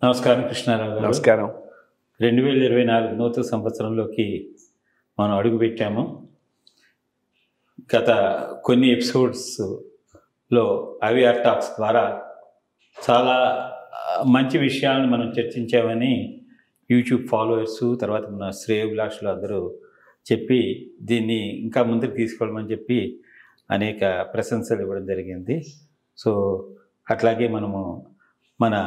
నమస్కారం కృష్ణారావు గారు నమస్కారం రెండు వేల ఇరవై నాలుగు నూతన సంవత్సరంలోకి మనం అడుగుపెట్టాము గత కొన్ని ఎపిసోడ్స్లో అవిఆర్ టాక్స్ ద్వారా చాలా ఆ, మంచి విషయాలను మనం చర్చించామని యూట్యూబ్ ఫాలోవర్స్ తర్వాత మన శ్రేయోభిలాషులు అందరూ చెప్పి దీన్ని ఇంకా ముందుకు తీసుకోవడమని చెప్పి అనేక ప్రశంసలు ఇవ్వడం జరిగింది సో అట్లాగే మనము మన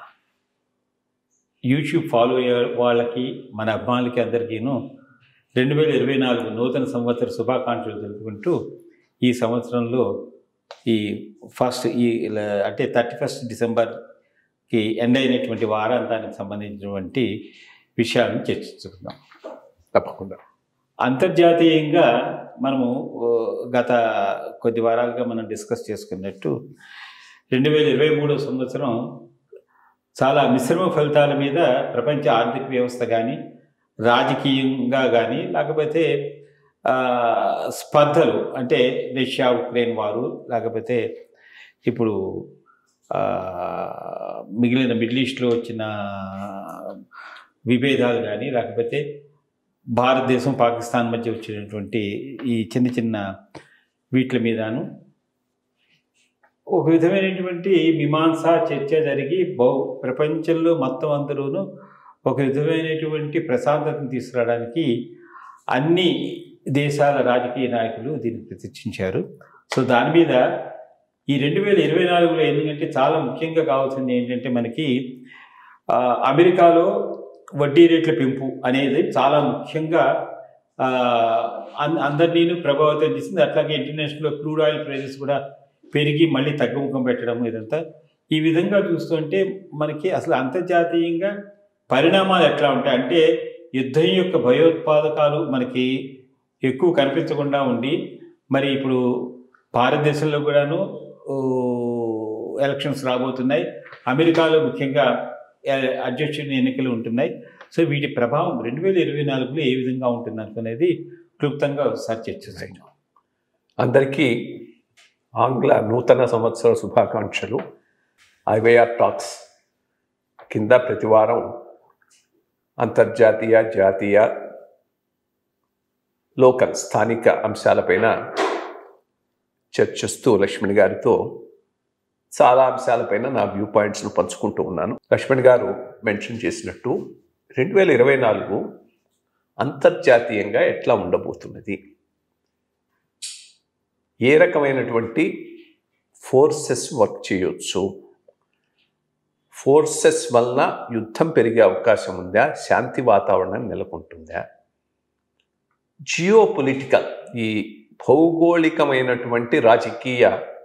యూట్యూబ్ ఫాలో అయ్యే వాళ్ళకి మన అభిమానులకి అందరికీను రెండు వేల ఇరవై నాలుగు నూతన సంవత్సర శుభాకాంక్షలు తెలుపుకుంటూ ఈ సంవత్సరంలో ఈ ఫస్ట్ ఈ ఇలా- అంటే థర్టీ ఫస్ట్ డిసెంబర్కి ఎండ్ అయినటువంటి వారాంతానికి సంబంధించినటువంటి విషయాలను చర్చించుకుందాం తప్పకుండా అంతర్జాతీయంగా మనము ఓ, గత కొద్ది వారాలుగా మనం డిస్కస్ చేసుకున్నట్టు రెండు వేల ఇరవై మూడో సంవత్సరం చాలా మిశ్రమ ఫలితాల మీద ప్రపంచ ఆర్థిక వ్యవస్థ కానీ రాజకీయంగా కానీ లేకపోతే ఆ, స్పర్ధలు అంటే రష్యా ఉక్రెయిన్ వారు లేకపోతే ఇప్పుడు ఆ, మిగిలిన మిడిల్ ఈస్ట్లో వచ్చిన విభేదాలు కానీ లేకపోతే భారతదేశం పాకిస్తాన్ మధ్య వచ్చినటువంటి ఈ చిన్న చిన్న వీటి మీదను ఒక విధమైనటువంటి మీమాంస చర్చ జరిగి బహు ప్రపంచంలో మొత్తం అందరూను ఒక విధమైనటువంటి ప్రశాంతతను తీసుకురావడానికి అన్ని దేశాల రాజకీయ నాయకులు దీన్ని ప్రతిష్ఠించారు సో దాని మీద ఈ రెండు వేల ఇరవై నాలుగులో ఎందుకంటే చాలా ముఖ్యంగా కావాల్సింది ఏంటంటే మనకి ఆ, అమెరికాలో వడ్డీ రేట్ల పెంపు అనేది చాలా ముఖ్యంగా ఆ, అన్- అందరినీ ప్రభావితం చేసింది అట్లాగే ఇంటర్నేషనల్ క్రూడ్ ఆయిల్ ప్రైజెస్ కూడా పెరిగి మళ్ళీ తగ్గుముఖం పెట్టడం ఇదంతా ఈ విధంగా చూస్తుంటే మనకి అసలు అంతర్జాతీయంగా పరిణామాలు ఎట్లా ఉంటాయి అంటే యుద్ధం యొక్క భయోత్పాదకాలు మనకి ఎక్కువ కనిపించకుండా ఉండి మరి ఇప్పుడు భారతదేశంలో కూడాను ఓ, ఎలక్షన్స్ రాబోతున్నాయి అమెరికాలో ముఖ్యంగా ఎ- అధ్యక్షుని ఎన్నికలు ఉంటున్నాయి సో వీటి ప్రభావం రెండు వేల ఇరవై నాలుగులో ఏ విధంగా ఉంటుంది అనుకునేది క్లుప్తంగా ఒకసారి చర్చిస్తాం అందరికీ ఆంగ్ల నూతన సంవత్సర శుభాకాంక్షలు ఐవైఆర్ టాక్స్ కింద ప్రతివారం అంతర్జాతీయ జాతీయ లోకల్ స్థానిక అంశాలపైన చర్చిస్తూ లక్ష్మణ్ గారితో చాలా అంశాలపైన నా వ్యూ పాయింట్స్ను పంచుకుంటూ ఉన్నాను లక్ష్మణ్ గారు మెన్షన్ చేసినట్టు రెండు వేల ఇరవై నాలుగు అంతర్జాతీయంగా ఎట్లా ఉండబోతున్నది ఏ రకమైనటువంటి ఫోర్సెస్ వర్క్ చేయొచ్చు ఫోర్సెస్ వలన యుద్ధం పెరిగే అవకాశం ఉందా శాంతి వాతావరణం నెలకొంటుందా జియో పొలిటికల్ ఈ భౌగోళికమైనటువంటి రాజకీయ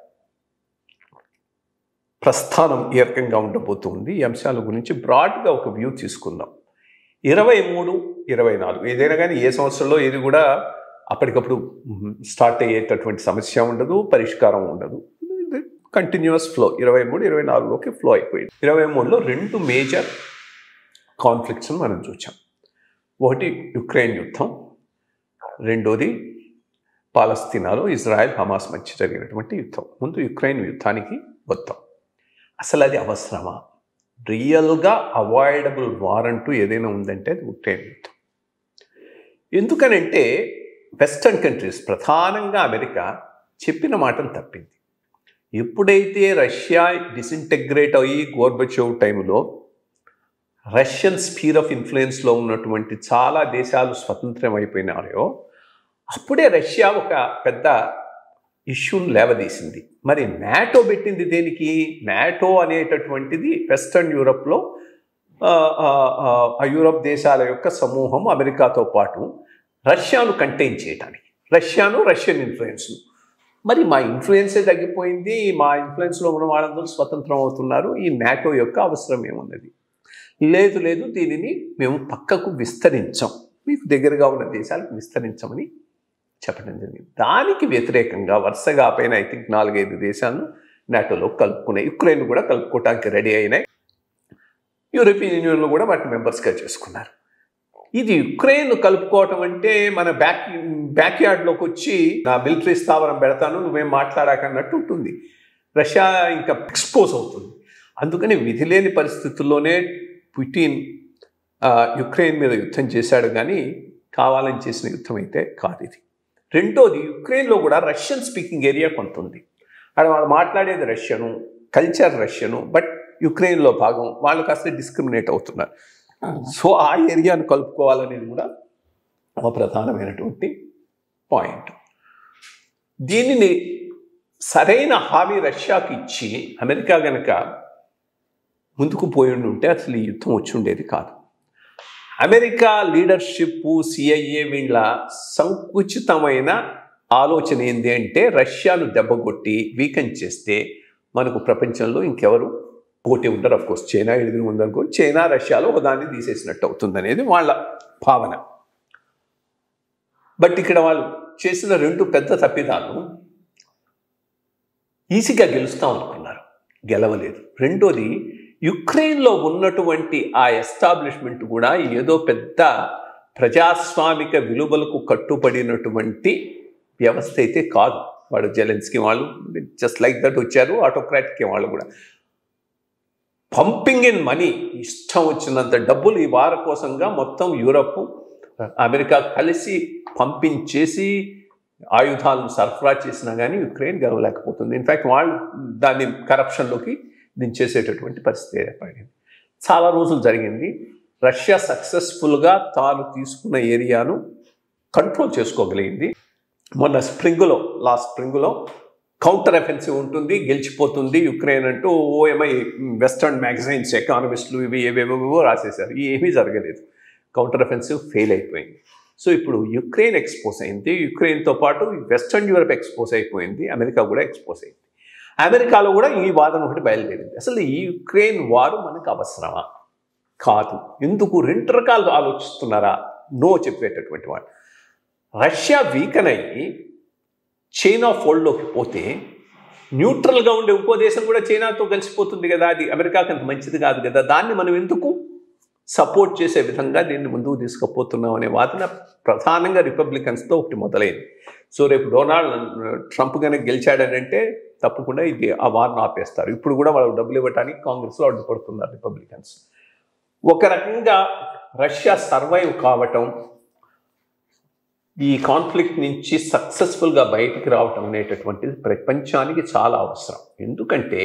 ప్రస్థానం ఏ రకంగా ఉండబోతుంది ఈ అంశాల గురించి బ్రాడ్గా ఒక వ్యూ తీసుకుందాం ఇరవై మూడు ఇరవై నాలుగు ఏదైనా కానీ ఏ సంవత్సరంలో ఇది కూడా అప్పటికప్పుడు స్టార్ట్ అయ్యేటటువంటి సమస్య ఉండదు పరిష్కారం ఉండదు కంటిన్యూస్ ఫ్లో ఇరవై మూడు ఇరవై నాలుగులోకి ఫ్లో అయిపోయింది ఇరవై మూడులో రెండు మేజర్ కాన్ఫ్లిక్ట్స్ని మనం చూసాం ఒకటి యుక్రెయిన్ యుద్ధం రెండోది పాలస్తీనాలో ఇజ్రాయెల్ హమాస్ మధ్య జరిగినటువంటి యుద్ధం ముందు యుక్రెయిన్ యుద్ధానికి వద్దాం అసలు అది అవసరమా రియల్గా అవాయిడబుల్ వార్ అంటూ ఏదైనా ఉందంటే అది ఉక్రెయిన్ యుద్ధం ఎందుకనంటే వెస్టర్న్ కంట్రీస్ ప్రధానంగా అమెరికా చెప్పిన మాటను తప్పింది ఎప్పుడైతే రష్యా డిసింటెగ్రేట్ అయ్యి గోర్బచోవ్ టైంలో రష్యన్ స్పీర్ ఆఫ్ ఇన్ఫ్లుయెన్స్లో ఉన్నటువంటి చాలా దేశాలు స్వతంత్రం అయిపోయినాయో అప్పుడే రష్యా ఒక పెద్ద ఇష్యూని లేవదీసింది మరి నాటో పెట్టింది దేనికి నాటో అనేటటువంటిది వెస్టర్న్ యూరప్లో ఆ, ఆ, ఆ, ఆ యూరప్ దేశాల యొక్క సమూహం అమెరికాతో పాటు రష్యాను కంటైన్ చేయడానికి రష్యాను రష్యన్ ఇన్ఫ్లుయెన్స్ను మరి మా ఇన్ఫ్లుయెన్సే తగ్గిపోయింది మా ఇన్ఫ్లుయెన్స్లో ఉన్న వాళ్ళందరూ స్వతంత్రం అవుతున్నారు ఈ నాటో యొక్క అవసరం ఏమున్నది లేదు లేదు దీనిని మేము పక్కకు విస్తరించాం మీకు దగ్గరగా ఉన్న దేశాలకు విస్తరించమని చెప్పడం జరిగింది దానికి వ్యతిరేకంగా వరుసగా పైన ఐ థింక్ నాలుగైదు దేశాలను నాటోలో కలుపుకున్నాయి యుక్రెయిన్ కూడా కలుపుకోవడానికి రెడీ అయినాయి యూరోపియన్ యూనియన్లో కూడా వాటిని మెంబర్స్గా చేసుకున్నారు ఇది యుక్రెయిన్ కలుపుకోవటం అంటే మన బ్యాక్ బ్యాక్ యార్డ్లోకి వచ్చి నా మిలిటరీ స్థావరం పెడతాను నువ్వేం మాట్లాడాకన్నట్టు ఉంటుంది రష్యా ఇంకా ఎక్స్పోజ్ అవుతుంది అందుకని విధి లేని పరిస్థితుల్లోనే పుటిన్ ఆ, యుక్రెయిన్ మీద యుద్ధం చేశాడు కానీ కావాలని చేసిన యుద్ధం అయితే కాదు ఇది రెండోది యుక్రెయిన్లో కూడా రష్యన్ స్పీకింగ్ ఏరియా కొంత ఉంది అక్కడ వాళ్ళు మాట్లాడేది రష్యను కల్చర్ రష్యను బట్ యుక్రెయిన్లో భాగం వాళ్ళు కాస్త డిస్క్రిమినేట్ అవుతున్నారు సో ఆ ఏరియాను కలుపుకోవాలనేది కూడా ఒక ప్రధానమైనటువంటి పాయింట్ దీనిని సరైన హామీ రష్యాకి ఇచ్చి అమెరికా గనక ముందుకు పోయి ఉంటే అసలు ఈ యుద్ధం వచ్చి ఉండేది కాదు అమెరికా లీడర్షిప్ సిఐఏ వీళ్ళ సంకుచితమైన ఆలోచన ఏంటి అంటే రష్యాను దెబ్బకొట్టి వీకెన్ చేస్తే మనకు ప్రపంచంలో ఇంకెవరు పోటీ ఉండరు అఫ్ కోర్స్ చైనా ఎదురు ఉందనుకో చైనా రష్యాలో ఒకదాన్ని తీసేసినట్టు అవుతుంది అనేది వాళ్ళ భావన బట్ ఇక్కడ వాళ్ళు చేసిన రెండు పెద్ద తప్పిదాలు ఈజీగా గెలుస్తాం అనుకున్నారు గెలవలేదు రెండోది యుక్రెయిన్లో ఉన్నటువంటి ఆ ఎస్టాబ్లిష్మెంట్ కూడా ఏదో పెద్ద ప్రజాస్వామిక విలువలకు కట్టుబడినటువంటి వ్యవస్థ అయితే కాదు వాడు జెలెన్స్కి వాళ్ళు జస్ట్ లైక్ దట్ వచ్చారు ఆటోక్రాటిక్ వాళ్ళు కూడా పంపింగ్ ఇన్ మనీ ఇష్టం వచ్చినంత డబ్బులు ఈ వార కోసంగా మొత్తం యూరప్ అమెరికా కలిసి పంపించేసి ఆయుధాలను సరఫరా చేసినా కానీ యుక్రెయిన్ గెలవలేకపోతుంది ఇన్ఫ్యాక్ట్ వాళ్ళు దాన్ని కరప్షన్లోకి దించేసేటటువంటి పరిస్థితి ఏర్పడింది చాలా రోజులు జరిగింది రష్యా సక్సెస్ఫుల్గా తాను తీసుకున్న ఏరియాను కంట్రోల్ చేసుకోగలిగింది మొన్న స్ప్రింగ్లో లాస్ట్ స్ప్రింగ్లో కౌంటర్ అఫెన్సివ్ ఉంటుంది గెలిచిపోతుంది యుక్రెయిన్ అంటూ ఓఎంఐ వెస్టర్న్ మ్యాగజైన్స్ ఎకానమిస్టులు ఇవి ఏవేవేవో రాసేశారు ఏమీ జరగలేదు కౌంటర్ అఫెన్సివ్ ఫెయిల్ అయిపోయింది సో ఇప్పుడు యుక్రెయిన్ ఎక్స్పోజ్ అయింది యుక్రెయిన్తో పాటు వెస్టర్న్ యూరప్ ఎక్స్పోజ్ అయిపోయింది అమెరికా కూడా ఎక్స్పోజ్ అయింది అమెరికాలో కూడా ఈ వాదన ఒకటి బయలుదేరింది అసలు ఈ యుక్రెయిన్ వారు మనకు అవసరమా కాదు ఎందుకు రెండు రకాలు ఆలోచిస్తున్నారా నో చెప్పేటటువంటి వాడు రష్యా వీకన్ అయ్యి చైనా ఫోల్డ్లోకి పోతే న్యూట్రల్గా ఉండే ఇంకో దేశం కూడా చైనాతో కలిసిపోతుంది కదా అది అమెరికాకి అంత మంచిది కాదు కదా దాన్ని మనం ఎందుకు సపోర్ట్ చేసే విధంగా దీన్ని ముందుకు తీసుకుపోతున్నాం అనే వాదన ప్రధానంగా రిపబ్లికన్స్తో ఒకటి మొదలైంది సో రేపు డొనాల్డ్ ట్రంప్ కనుక గెలిచాడని అంటే తప్పకుండా ఇది ఆ వార్ను ఆపేస్తారు ఇప్పుడు కూడా వాళ్ళు డబ్బులు ఇవ్వడానికి కాంగ్రెస్లో అడ్డుపడుతున్నారు రిపబ్లికన్స్ ఒక రకంగా రష్యా సర్వైవ్ కావటం ఈ కాన్ఫ్లిక్ట్ నుంచి సక్సెస్ఫుల్గా బయటికి రావటం అనేటటువంటిది ప్రపంచానికి చాలా అవసరం ఎందుకంటే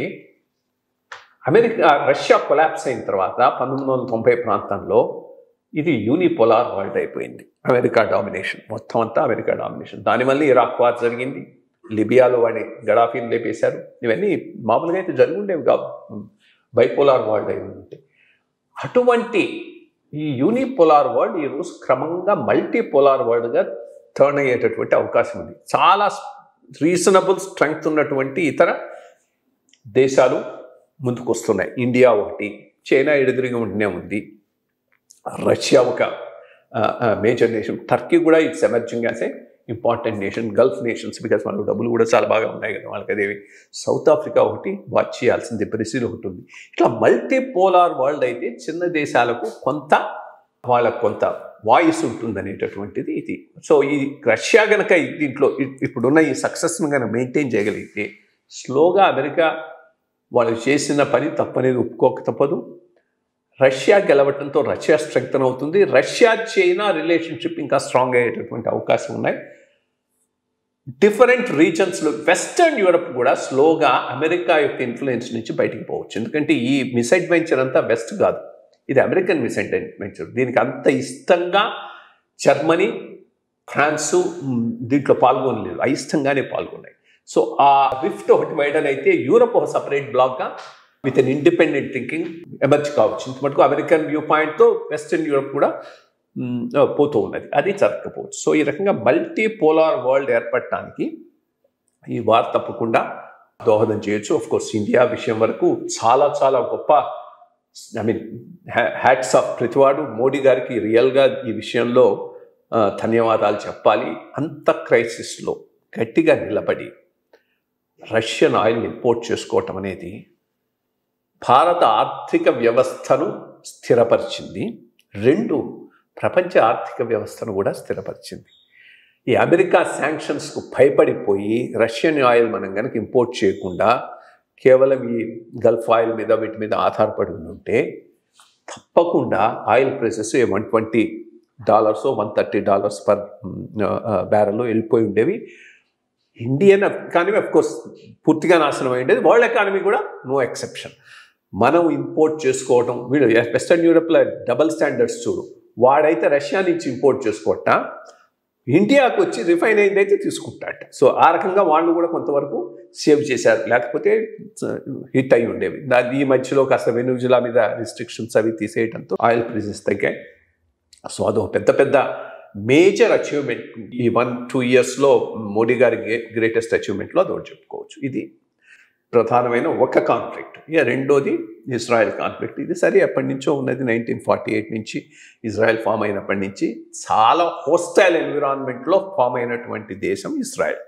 అమెరికా రష్యా కొలాప్స్ అయిన తర్వాత పంతొమ్మిది వందల తొంభై ప్రాంతంలో ఇది యూనిపోలార్ వరల్డ్ అయిపోయింది అమెరికా డామినేషన్ మొత్తం అంతా అమెరికా డామినేషన్ దానివల్ల ఇరాక్ వార్ జరిగింది లిబియాలో వాడి గడాఫీని లేపేశారు ఇవన్నీ మామూలుగా అయితే జరిగి ఉండేవి కావు బైపోలార్ వరల్డ్ అయి ఉంటే అటువంటి ఈ యూనిపోలార్ వరల్డ్ ఈరోజు క్రమంగా మల్టీ పోలార్ వరల్డ్గా టర్న్ అయ్యేటటువంటి అవకాశం ఉంది చాలా రీజనబుల్ స్ట్రెంగ్త్ ఉన్నటువంటి ఇతర దేశాలు ముందుకు వస్తున్నాయి ఇండియా ఒకటి చైనా ఎదురుగా ఉంటూనే ఉంది రష్యా ఒక మేజర్ నేషన్ టర్కీ కూడా it's emerging as a important nation Gulf nations because వాళ్ళ డబ్బులు కూడా చాలా బాగా ఉన్నాయి కదా వాళ్ళకి అదేవి సౌత్ ఆఫ్రికా ఒకటి వాచ్ చేయాల్సింది బ్రెజిల్ ఒకటి ఉంది ఇట్లా మల్టీ పోలార్ వరల్డ్ అయితే చిన్న దేశాలకు కొంత వాళ్ళకు కొంత వాయిస్ ఉంటుందనేటటువంటిది ఇది సో ఈ రష్యా గనక దీంట్లో ఇ- ఇప్పుడున్న ఈ సక్సెస్ను కనుక మెయింటైన్ చేయగలిగితే స్లోగా అమెరికా వాళ్ళు చేసిన పని తప్పనేది ఒప్పుకోక తప్పదు రష్యా గెలవటంతో రష్యా స్ట్రెంగ్తన్ అవుతుంది రష్యా చైనా రిలేషన్షిప్ ఇంకా స్ట్రాంగ్ అయ్యేటటువంటి అవకాశం ఉన్నాయి డిఫరెంట్ రీజన్స్లో వెస్టర్న్ యూరప్ కూడా స్లోగా అమెరికా యొక్క ఇన్ఫ్లుయెన్స్ నుంచి బయటికి పోవచ్చు ఎందుకంటే ఈ మిస్అడ్వెంచర్ అంతా వెస్ట్ కాదు ఇది అమెరికన్ మిస్అడ్వెంచర్ దీనికి అంత ఇష్టంగా జర్మనీ ఫ్రాన్సు మ్, దీంట్లో పాల్గొనలేదు అయిష్టంగానే పాల్గొన్నాయి సో ఆ రిఫ్ట్ ఒకటి వైడన్ అయితే యూరప్ ఒక సపరేట్ బ్లాక్గా with an independent thinking emerge కావచ్చు ఇంత మటుకు అమెరికన్ వ్యూ పాయింట్తో వెస్టర్న్ యూరప్ కూడా మ్, పోతూ ఉన్నది అది జరగకపోవచ్చు సో ఈ రకంగా మల్టీ పోలార్ వరల్డ్ ఏర్పడటానికి ఈ వార్ తప్పకుండా దోహదం చేయొచ్చు ఆఫ్ కోర్స్ ఇండియా విషయం వరకు చాలా చాలా గొప్ప ఐ మీన్ హ్యాట్స్ ఆఫ్ ప్రతివాడు మోడీ గారికి రియల్గా ఈ విషయంలో ఆ, ధన్యవాదాలు చెప్పాలి అంత క్రైసిస్లో గట్టిగా నిలబడి రష్యన్ ఆయిల్ని ఇంపోర్ట్ చేసుకోవటం అనేది భారత ఆర్థిక వ్యవస్థను స్థిరపరిచింది రెండు ప్రపంచ ఆర్థిక వ్యవస్థను కూడా స్థిరపరిచింది ఈ అమెరికా శాంక్షన్స్కు భయపడిపోయి రష్యన్ ఆయిల్ మనం కనుక ఇంపోర్ట్ చేయకుండా కేవలం ఈ గల్ఫ్ ఆయిల్ మీద వీటి మీద ఆధారపడి ఉంటే తప్పకుండా oil prices one twenty dollars one thirty dollars per barrel వెళ్ళిపోయి ఉండేవి ఇండియన్ ఎకానమీ అఫ్ కోర్స్ పూర్తిగా నాశనం అయి ఉండేది వరల్డ్ ఎకానమీ కూడా నో ఎక్సెప్షన్ మనం ఇంపోర్ట్ చేసుకోవటం వీళ్ళు వెస్టర్న్ యూరోప్లో డబల్ స్టాండర్డ్స్ చూడు వాడైతే రష్యా నుంచి ఇంపోర్ట్ చేసుకోవట ఇండియాకు వచ్చి రిఫైన్ అయింది అయితే తీసుకుంటాట సో ఆ రకంగా వాళ్ళు కూడా కొంతవరకు సేవ్ చేశారు లేకపోతే హిట్ అయి ఉండేవి దాని ఈ మధ్యలో కాస్త వెనుజులా మీద రిస్ట్రిక్షన్స్ అవి తీసేయడంతో ఆయిల్ ప్రైసెస్ తగ్గాయి సో అదొక పెద్ద పెద్ద మేజర్ అచీవ్మెంట్ ఈ వన్ టూ ఇయర్స్లో మోడీ గారి గ్రేటెస్ట్ అచీవ్మెంట్లో అది ఒకటి చెప్పుకోవచ్చు ఇది ప్రధానమైన ఒక కాన్ఫ్లిక్ట్ ఇక రెండోది ఇజ్రాయెల్ కాన్ఫ్లిక్ట్ ఇది సరే ఎప్పటి నుంచో ఉన్నది నైన్టీన్ ఫార్టీ ఎయిట్ నుంచి ఇజ్రాయెల్ ఫామ్ అయినప్పటి నుంచి చాలా హోస్టైల్ ఎన్విరాన్మెంట్లో ఫామ్ అయినటువంటి దేశం ఇజ్రాయెల్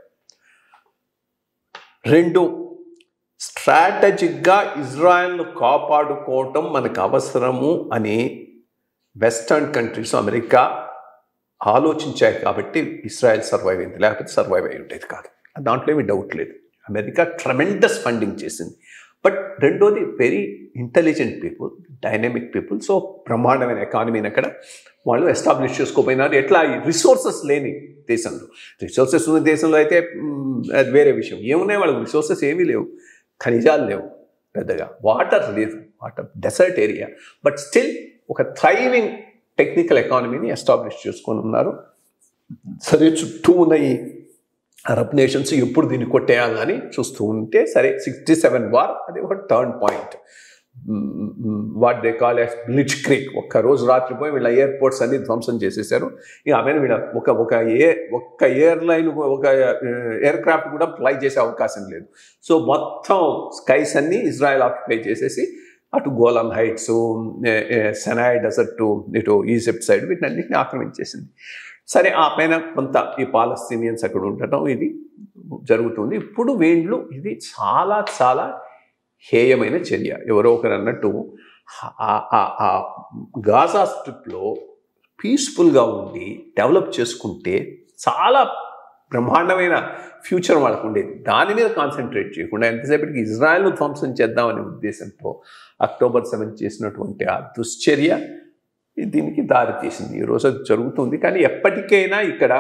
రెండు స్ట్రాటజిక్గా ఇజ్రాయెల్ను కాపాడుకోవటం మనకు అవసరము అని వెస్టర్న్ కంట్రీస్ అమెరికా ఆలోచించాయి కాబట్టి ఇస్రాయెల్ సర్వైవ్ అయింది లేకపోతే సర్వైవ్ అయి ఉండేది కాదు దాంట్లో ఏమి డౌట్ లేదు అమెరికా ట్రమెండస్ ఫండింగ్ చేసింది బట్ రెండోది very intelligent people dynamic people so బ్రహ్మాండమైన ఎకానమీని అక్కడ వాళ్ళు ఎస్టాబ్లిష్ చేసుకోపోయినారు ఎట్లా రిసోర్సెస్ లేని దేశంలో రిసోర్సెస్ ఉన్న దేశంలో అయితే మ్, అది వేరే విషయం ఏమున్నాయి వాళ్ళకి రిసోర్సెస్ ఏమీ లేవు ఖనిజాలు లేవు పెద్దగా వాటర్ లేదు water desert area but still ఒక థ్రైవింగ్ టెక్నికల్ ఎకానమీని ఎస్టాబ్లిష్ చేసుకొని ఉన్నారు సరే చుట్టూ ఉన్న ఈ అరబ్ నేషన్స్ ఎప్పుడు దీన్ని కొట్టేయాలని చూస్తూ ఉంటే సరే సిక్స్టీ సెవెన్ వార్ అది ఒక turn point what they call as blitzkrieg ఒక్క రోజు రాత్రి పోయి వీళ్ళ ఎయిర్పోర్ట్స్ అన్ని ధ్వంసం చేసేసారు ఇక ఆమె వీళ్ళ ఒక ఒక ఏ ఒక్క ఎయిర్లైన్ ఒక ఎయిర్ క్రాఫ్ట్ కూడా ఫ్లై చేసే అవకాశం లేదు సో మొత్తం స్కైస్ అన్ని ఇజ్రాయెల్ ఆక్యుపై చేసేసి అటు గోలాన్ హైట్స్ సెనాయ్ డెజర్ట్ ఇటు ఈజిప్ట్ సైడ్ వీటినన్నింటినీ ఆక్రమించేసింది సరే ఆ పైన కొంత ఈ పాలస్తీనియన్స్ అక్కడ ఉండటం ఇది జరుగుతుంది ఇప్పుడు వీళ్ళు ఇది చాలా చాలా హేయమైన చర్య ఎవరో ఒకరు అన్నట్టు ఆ- ఆ- ఆ గాజా స్ట్రిప్లో పీస్ఫుల్గా ఉండి డెవలప్ చేసుకుంటే చాలా బ్రహ్మాండమైన ఫ్యూచర్ వాళ్ళకు ఉండేది దాని మీద కాన్సన్ట్రేట్ చేయకుండా ఎంతసేపటికి ఇజ్రాయెల్ను ధ్వంసం చేద్దామనే ఉద్దేశంతో అక్టోబర్ సెవెన్ చేసినటువంటి ఆ దుశ్చర్య దీనికి దారి తీసింది ఈరోజు అది జరుగుతుంది కానీ ఎప్పటికైనా ఇక్కడ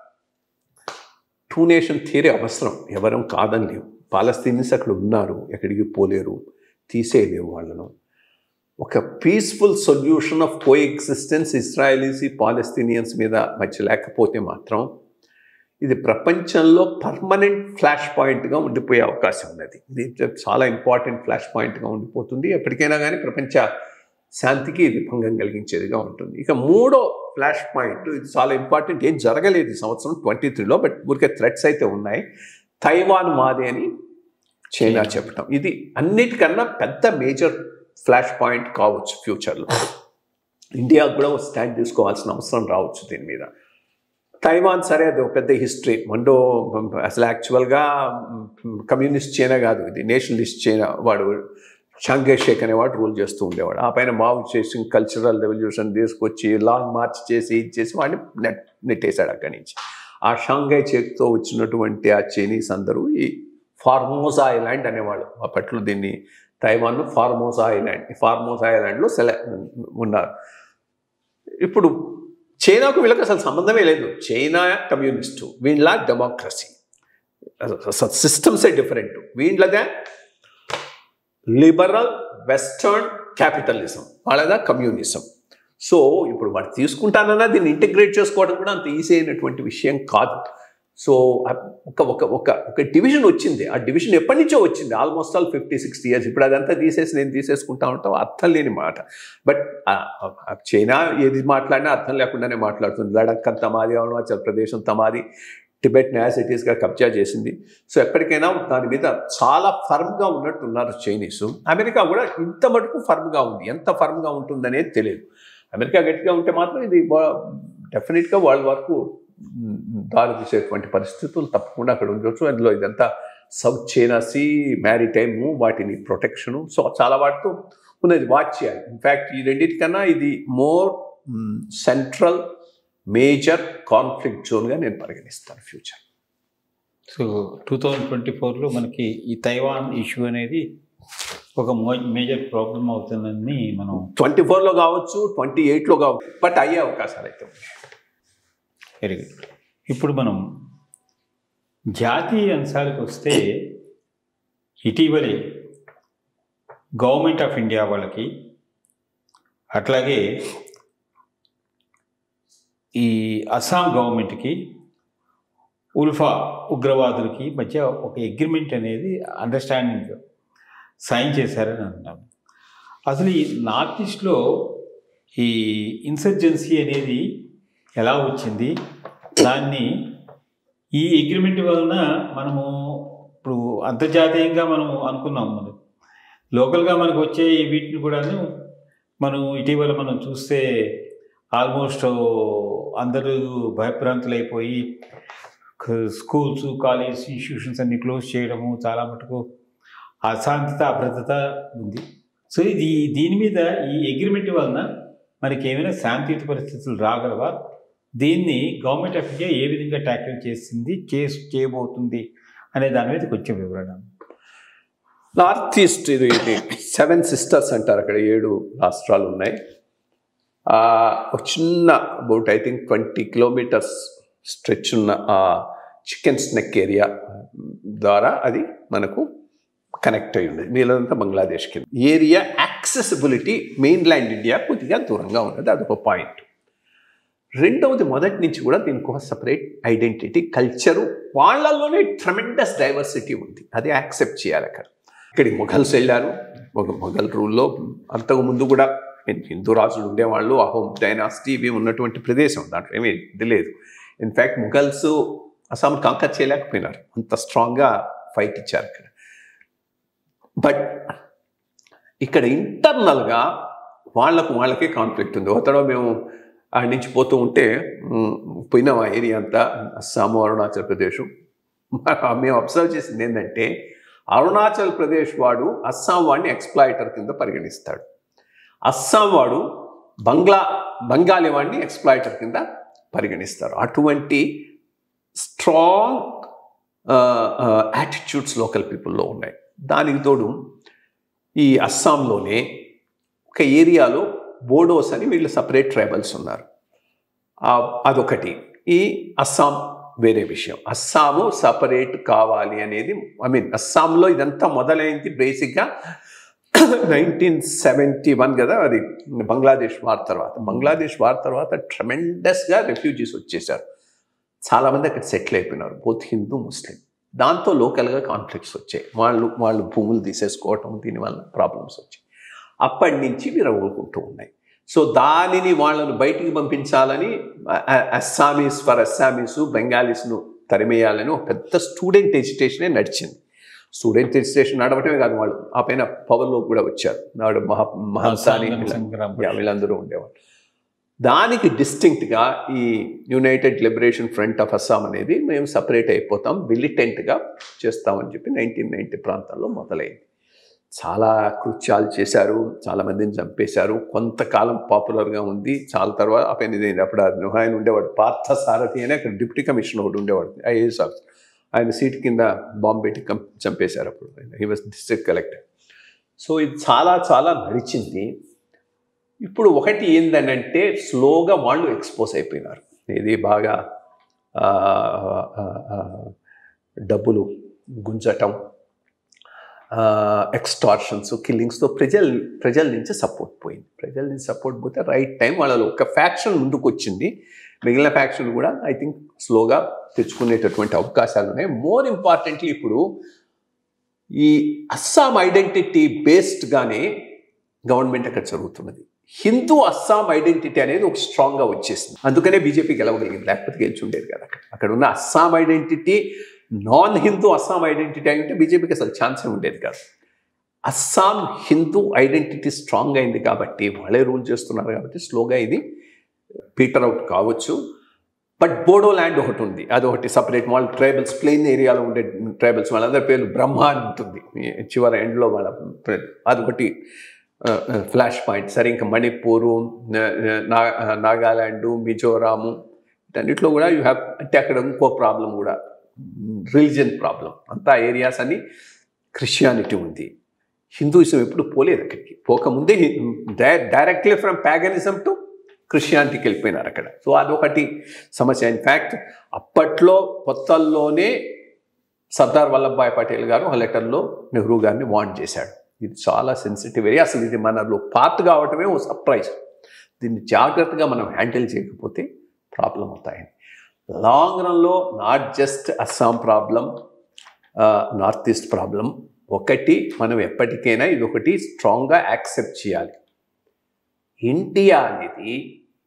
టూ నేషన్ థియరీ అవసరం ఎవరం కాదని లేవు పాలస్తీనియన్స్ అక్కడ ఉన్నారు ఎక్కడికి పోలేరు తీసేయలేవు వాళ్ళను ఒక peaceful solution of coexistence Israelis Palestinians మీద మధ్య లేకపోతే మాత్రం ఇది ప్రపంచంలో పర్మనెంట్ ఫ్లాష్ పాయింట్గా ఉండిపోయే అవకాశం ఉన్నది ఇది చాలా ఇంపార్టెంట్ ఫ్లాష్ పాయింట్గా ఉండిపోతుంది ఎప్పటికైనా కానీ ప్రపంచ శాంతికి ఇది భంగం కలిగించేదిగా ఉంటుంది ఇక మూడో ఫ్లాష్ పాయింట్ ఇది చాలా ఇంపార్టెంట్ ఏం జరగలేదు ఈ సంవత్సరం ట్వంటీ త్రీలో బట్ ఊరికే థ్రెట్స్ అయితే ఉన్నాయి తైవాన్ మాదే అని చైనా చెప్పటం ఇది అన్నిటికన్నా పెద్ద మేజర్ ఫ్లాష్ పాయింట్ కావచ్చు ఫ్యూచర్లో ఇండియాకు కూడా ఒక స్టాండ్ తీసుకోవాల్సిన అవసరం రావచ్చు దీని మీద తైవాన్ సరే అది ఒక పెద్ద హిస్టరీ మండో అసలు యాక్చువల్గా కమ్యూనిస్ట్ చైనా కాదు ఇది నేషనలిస్ట్ చైనా వాడు షాంఘై షేక్ అనేవాడు రూల్ చేస్తూ ఉండేవాడు ఆ పైన మావు చేసి కల్చరల్ రెవల్యూషన్ తీసుకొచ్చి లాంగ్ మార్చ్ చేసి ఇది చేసి వాడిని నెట్ నెట్టేశాడు అక్కడి నుంచి ఆ షాంఘై షేక్తో వచ్చినటువంటి ఆ చైనీస్ అందరూ ఈ ఫార్మోసా ఐలాండ్ అనేవాళ్ళు అప్పట్లో దీన్ని తైవాన్ ఫార్మోసా ఐలాండ్ ఈ ఫార్మోసా ఐలాండ్లో సెలె ఉన్నారు ఇప్పుడు చైనాకు వీళ్ళకి అసలు సంబంధమే లేదు చైనా కమ్యూనిస్టు వీళ్ళ డెమోక్రసీ సిస్టమ్సే డిఫరెంట్ వీళ్ళదే లిబరల్ వెస్టర్న్ క్యాపిటలిజం వాళ్ళదా కమ్యూనిజం సో ఇప్పుడు వాడు తీసుకుంటానన్నా దీన్ని ఇంటిగ్రేట్ చేసుకోవడం కూడా అంత ఈజీ అయినటువంటి విషయం కాదు సో ఒక ఒక ఒక ఒక డివిజన్ వచ్చింది ఆ డివిజన్ ఎప్పటి నుంచో వచ్చింది almost all fifty sixty years ఇప్పుడు అదంతా తీసేసి నేను తీసేసుకుంటా ఉంటాం అర్థం లేని మాట బట్ చైనా ఏది మాట్లాడినా అర్థం లేకుండానే మాట్లాడుతుంది లడక్ అంతా మాది అరుణాచల్ ప్రదేశ్ అంతా మాది టిబెట్ యాజ్ ఇట్ ఈస్గా కబ్జా చేసింది సో ఎప్పటికైనా దాని మీద చాలా ఫర్మ్గా ఉన్నట్టున్నారు చైనీస్ అమెరికా కూడా ఇంత మటుకు ఫర్మ్గా ఉంది ఎంత ఫర్మ్గా ఉంటుందనేది తెలియదు అమెరికా గట్టిగా ఉంటే మాత్రం ఇది డెఫినెట్గా వాళ్ళ వరకు దారి తీసేటువంటి పరిస్థితులు తప్పకుండా అక్కడ ఉండొచ్చు అందులో ఇదంతా సౌత్ చైనా సీ మ్యారిటైము వాటిని ప్రొటెక్షను సో చాలా వాటితో ఉన్నది వాచ్ చేయాలి ఇన్ఫ్యాక్ట్ ఈ రెండింటికన్నా ఇది మోర్ సెంట్రల్ మేజర్ కాన్ఫ్లిక్ట్ జోన్గా నేను పరిగణిస్తాను future so two thousand twenty ఫోర్లో మనకి ఈ తైవాన్ ఇష్యూ అనేది ఒక మేజర్ ప్రాబ్లం అవుతుందని మనం ట్వంటీ ఫోర్లో కావచ్చు ట్వంటీ ఎయిట్లో కావచ్చు బట్ అయ్యే అవకాశాలు అయితే ఉన్నాయి. వెరీ గుడ్ ఇప్పుడు మనం జాతీయ అంశాలకు వస్తే ఇటీవలే గవర్నమెంట్ ఆఫ్ ఇండియా వాళ్ళకి అట్లాగే ఈ అస్సాం గవర్నమెంట్కి ఉల్ఫా ఉగ్రవాదులకి మధ్య ఒక అగ్రిమెంట్ అనేది అండర్స్టాండింగ్ సైన్ చేశారని అంటున్నాను అసలు ఈ నార్త్ ఈస్ట్లో ఈ ఇన్సర్జెన్సీ అనేది ఎలా వచ్చింది దాన్ని ఈ అగ్రిమెంట్ వలన మనము ఇప్పుడు అంతర్జాతీయంగా మనం అనుకున్నాం మనం లోకల్గా మనకు వచ్చే ఈ వీటిని కూడాను మనం ఇటీవల మనం చూస్తే ఆల్మోస్ట్ అందరూ భయభ్రాంతులైపోయి స్కూల్స్ కాలేజ్ ఇన్స్టిట్యూషన్స్ అన్ని క్లోజ్ చేయడము చాలా మటుకు అశాంతత అభద్రత ఉంది సో ఇది దీని మీద ఈ అగ్రిమెంట్ వలన మనకి ఏమైనా శాంతియుత పరిస్థితులు రాగలవా దీన్ని గవర్నమెంట్ ఆఫ్ ఇండియా ఏ విధంగా ట్యాకిల్ చేసింది చేసి చేయబోతుంది అనే దాని మీద కొంచెం వివరణ నార్త్ ఈస్ట్ ఇది ఇది సెవెన్ సిస్టర్స్ అంటారు అక్కడ ఏడు రాష్ట్రాలు ఉన్నాయి ఆ, ఒక చిన్న about I think twenty kilometres stretch ఉన్న ఆ చికెన్ స్నెక్ ఏరియా ద్వారా అది మనకు కనెక్ట్ అయి ఉంది వీళ్ళంతా బంగ్లాదేశ్కి area accessibility mainland India కొద్దిగా దూరంగా ఉన్నది అదొక పాయింట్ రెండవది మొదటి నుంచి కూడా దీనికి ఒక సపరేట్ ఐడెంటిటీ కల్చరు వాళ్ళలోనే ట్రమెండస్ డైవర్సిటీ ఉంది అది యాక్సెప్ట్ చేయాలి అక్కడ ఇక్కడికి మొఘల్స్ వెళ్ళారు ఒక మొఘల్ రూల్లో అంతకు ముందు కూడా హిందూ రాజులు ఉండేవాళ్ళు అహోం డైనాసిటీ ఇవి ఉన్నటువంటి ప్రదేశం దాంట్లో ఏమీ ఇది లేదు ఇన్ఫ్యాక్ట్ మొఘల్స్ అస్సాం కాంకర్ చేయలేకపోయినారు అంత స్ట్రాంగ్గా ఫైట్ ఇచ్చారు ఇక్కడ బట్ ఇక్కడ ఇంటర్నల్గా వాళ్ళకు వాళ్ళకే కాన్ఫ్లిక్ట్ ఉంది ఒకతడో మేము ఆడి నుంచి పోతూ ఉంటే మ్, పోయినాం ఆ ఏరియా అంతా అస్సాము అరుణాచల్ ప్రదేశ్ మేము అబ్జర్వ్ చేసింది ఏంటంటే అరుణాచల్ ప్రదేశ్ వాడు అస్సాం వాడిని ఎక్స్ప్లాయిటర్ కింద పరిగణిస్తాడు అస్సాం వాడు బంగ్లా బెంగాలీ వాడిని ఎక్స్ప్లాయిటర్ కింద పరిగణిస్తారు అటువంటి స్ట్రాంగ్ యాటిట్యూడ్స్ లోకల్ పీపుల్లో ఉన్నాయి దానికి తోడు ఈ అస్సాంలోనే ఒక ఏరియాలో బోడోస్ అని వీళ్ళు సపరేట్ ట్రైబల్స్ ఉన్నారు ఆ, అదొకటి ఈ అస్సాం వేరే విషయం అస్సాము సపరేట్ కావాలి అనేది ఐ మీన్ అస్సాంలో ఇదంతా మొదలైంది బేసిక్గా నైన్టీన్ సెవెంటీ వన్ కదా అది బంగ్లాదేశ్ వార్ తర్వాత బంగ్లాదేశ్ వార్ తర్వాత ట్రమెండస్గా రెఫ్యూజీస్ వచ్చేసారు చాలామంది అక్కడ సెటిల్ అయిపోయినారు బోత్ హిందూ ముస్లిం దాంతో లోకల్గా కాన్ఫ్లిక్ట్స్ వచ్చాయి వాళ్ళు వాళ్ళు భూములు తీసేసుకోవటం దీనివల్ల ప్రాబ్లమ్స్ వచ్చాయి అప్పటి నుంచి విరగొడుకుంటూ ఉన్నాయి సో దానిని వాళ్ళను బయటికి పంపించాలని అ- అస్సామీస్ ఫర్ అస్సామీస్ బెంగాలీస్ను తరిమేయాలని ఒక పెద్ద స్టూడెంట్ ఎజిటేషనే నడిచింది స్టూడెంట్ ఎజిటేషన్ నడవటమే కాదు వాళ్ళు ఆ పైన పవర్లో కూడా వచ్చారు నాడు మహా మహంసాని సంగ్రామ్ యా, వీళ్ళందరూ ఉండేవాళ్ళు దానికి డిస్టింక్ట్గా ఈ united liberation front of Assam అనేది మేము సపరేట్ అయిపోతాం మిలిటెంట్గా చేస్తామని చెప్పి నైన్టీన్ నైన్టీ ప్రాంతాల్లో మొదలైంది చాలా కృత్యాలు చేశారు చాలా మందిని చంపేశారు కొంతకాలం పాపులర్గా ఉంది చాలా తర్వాత ఆ పైన ఇది అప్పుడు ఆ ఆయన ఉండేవాడు పార్థ సారథి అని అక్కడ డిప్యూటీ కమిషనర్ ఒకటి ఉండేవాడు ఐఏఎస్ ఆఫీసర్ ఆయన సీట్ కింద బాంబు పెట్టి కం చంపేశారు అప్పుడు he was district collector so ఇది చాలా చాలా నడిచింది ఇప్పుడు ఒకటి ఏందనంటే స్లోగా వాళ్ళు ఎక్స్పోజ్ అయిపోయినారు ఇది బాగా ఆ, ఆ, ఆ, డబ్బులు గుంజటం ఎక్స్టార్షన్స్ కిల్లింగ్స్తో ప్రజల ప్రజల నుంచి సపోర్ట్ పోయింది ప్రజల నుంచి సపోర్ట్ పోతే రైట్ టైం వాళ్ళలో ఒక ఫ్యాక్షన్ ముందుకు వచ్చింది మిగిలిన ఫ్యాక్షన్ కూడా ఐ థింక్ స్లోగా తెచ్చుకునేటటువంటి అవకాశాలు ఉన్నాయి మోర్ ఇంపార్టెంట్లీ ఇప్పుడు ఈ అస్సాం ఐడెంటిటీ బేస్డ్గానే గవర్నమెంట్ అక్కడ జరుగుతున్నది హిందూ అస్సాం ఐడెంటిటీ అనేది ఒక స్ట్రాంగ్గా వచ్చేసింది అందుకనే బీజేపీ గెలవగలిగింది లేకపోతే గెలిచి ఉండేది కదా అక్కడ అక్కడ ఉన్న Assam identity non Hindu Assam identity అయి బీజేపీకి అసలు ఛాన్సే ఉండేది కాదు అస్సాం హిందూ ఐడెంటిటీ స్ట్రాంగ్ అయింది కాబట్టి వాళ్ళే రూల్ చేస్తున్నారు కాబట్టి స్లోగా ఇది పీటర్ అవుట్ కావచ్చు బట్ బోడో ల్యాండ్ ఒకటి ఉంది అది ఒకటి సపరేట్ వాళ్ళ ట్రైబల్స్ ప్లెయిన్ ఏరియాలో ఉండే ట్రైబల్స్ వాళ్ళందరి పేర్లు బ్రహ్మ అని ఉంటుంది ఈ చివరి ఎండ్లో వాళ్ళ పేరు. అదొకటి ఫ్లాష్ పాయింట్ సరే ఇంకా మణిపూరు నా- నా- నాగాలాండ్ మిజోరాము వీటన్నిటిలో కూడా యూ హ్యావ్ అంటే అక్కడ ఇంకో ప్రాబ్లం కూడా రిలీజియన్ ప్రాబ్లం అంతా ఏరియాస్ అని క్రిస్టియానిటీ ఉంది హిందూయిజం ఎప్పుడు పోలేదు అక్కడికి పోకముందే డైరెక్ట్లీ ఫ్రమ్ ప్యాగనిజం టు క్రిస్టియానిటీకి వెళ్ళిపోయినారు అక్కడ సో అదొకటి సమస్య ఇన్ఫ్యాక్ట్ అప్పట్లో కొత్తల్లోనే సర్దార్ వల్లభాయ్ పటేల్ గారు ఆ లెటర్లో నెహ్రూ గారిని వార్న్ చేశాడు ఇది చాలా సెన్సిటివ్ ఏరియా అసలు ఇది మనలో పార్ట్ కావటమే ఓ సర్ప్రైజ్ దీన్ని జాగ్రత్తగా మనం హ్యాండిల్ చేయకపోతే ప్రాబ్లం అవుతాయని లాంగ్ రన్లో not just Assam problem north east problem ఒకటి మనం ఎప్పటికైనా ఇది ఒకటి స్ట్రాంగ్గా యాక్సెప్ట్ చేయాలి ఇండియా అనేది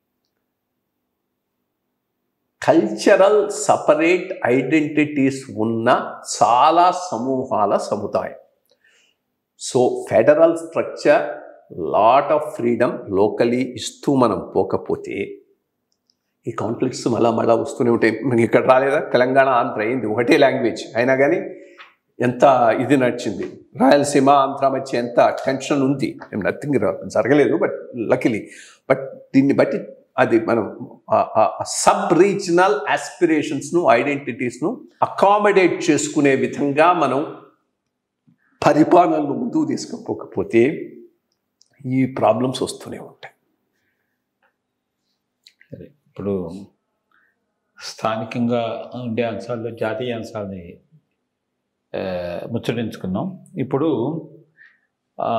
కల్చరల్ సపరేట్ ఐడెంటిటీస్ ఉన్న చాలా సమూహాల సముదాయం so federal structure lot of freedom locally ఇస్తూ మనం పోకపోతే ఈ కాన్ఫ్లిక్ట్స్ మళ్ళా మళ్ళా వస్తూనే ఉంటాయి మనకి ఇక్కడ రాలేదా తెలంగాణ ఆంధ్ర అయింది ఒకటే లాంగ్వేజ్ అయినా కానీ ఎంత ఇది నడిచింది రాయలసీమ ఆంధ్ర మధ్య ఎంత టెన్షన్ ఉంది నథింగ్ జరగలేదు బట్ లకిలీ బట్ దీన్ని బట్టి అది మనం సబ్ రీజనల్ ఆస్పిరేషన్స్ను ఐడెంటిటీస్ను అకామిడేట్ చేసుకునే విధంగా మనం పరిపాలనలు ముందుకు తీసుకుపోకపోతే ఈ ప్రాబ్లమ్స్ వస్తూనే ఉంటాయి సరే ఇప్పుడు స్థానికంగా ఉండే అంశాల్లో జాతీయ అంశాలని ఆ, ముచ్చటించుకున్నాం ఇప్పుడు ఆ,